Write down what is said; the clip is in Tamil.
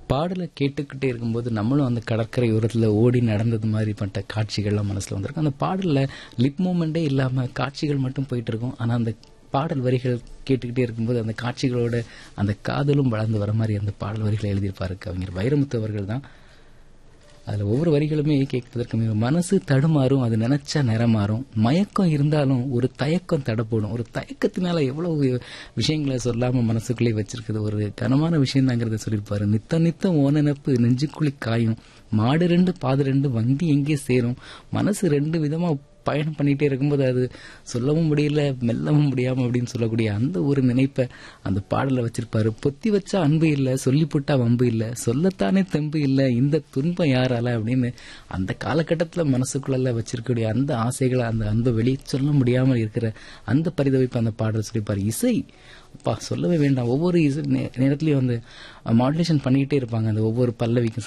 பாடலை கேட்டுக்கிட்டே இருக்கும்போது நம்மளும் அந்த கடற்கரை ஓரத்தில் ஓடி நடந்தது மாதிரிப்பட்ட காட்சிகள்லாம் மனசில் வந்திருக்கும் அந்த பாடலில் லிப் மூமெண்ட்டே இல்லாமல் காட்சிகள் மட்டும் போயிட்டு இருக்கும் ஆனால் அந்த பாடல் வரிகள் கேட்டுக்கிட்டே இருக்கும்போது அந்த காட்சிகளோட அந்த காதலும் வளர்ந்து வர மாதிரி அந்த பாடல் வரிகளை எழுதியிருப்பாரு கவிஞர் வைரமுத்து அவர்கள் தான் அதில் ஒவ்வொரு வரிகளுமே கேட்பதற்கு மிக மனசு தடுமாறும் அது நினைச்சா நிறமாறும் மயக்கம் இருந்தாலும் ஒரு தயக்கம் தடப்படும் ஒரு தயக்கத்தினால எவ்வளவு விஷயங்களை சொல்லாம மனசுக்குள்ளே வச்சிருக்குது ஒரு கனமான விஷயம் தாங்கிறத சொல்லியிருப்பாரு நித்தம் நித்தம் ஓ நினப்பு நெஞ்சுக்குழி காயும் மாடு ரெண்டு பாது ரெண்டு வண்டி எங்கே சேரும் மனசு ரெண்டு விதமா பயணம் பண்ணிட்டே இருக்கும்போது அது சொல்லவும் முடியல மெல்லவும் முடியாம அப்படின்னு சொல்லக்கூடிய அந்த ஒரு நினைப்பை அந்த பாடல வச்சிருப்பாரு பொத்தி வச்சா அன்பு இல்ல சொல்லி போட்டா வம்பு இல்ல சொல்லத்தானே தெம்பு இல்ல இந்த துன்பம் யாரால அப்படின்னு அந்த காலகட்டத்துல மனசுக்குள்ள வச்சிருக்கக்கூடிய அந்த ஆசைகளை அந்த அன்பை வெளியே சொல்ல முடியாமல் இருக்கிற அந்த பரிதவிப்பு அந்த பாடல் சொல்லியிருப்பாரு இசை அப்பா சொல்லவே வேண்டாம் ஒவ்வொரு இசை நே- நேரத்துலயும் வந்து மாடுலேஷன் பண்ணிக்கிட்டே இருப்பாங்க அந்த ஒவ்வொரு பல்லவிக்கும்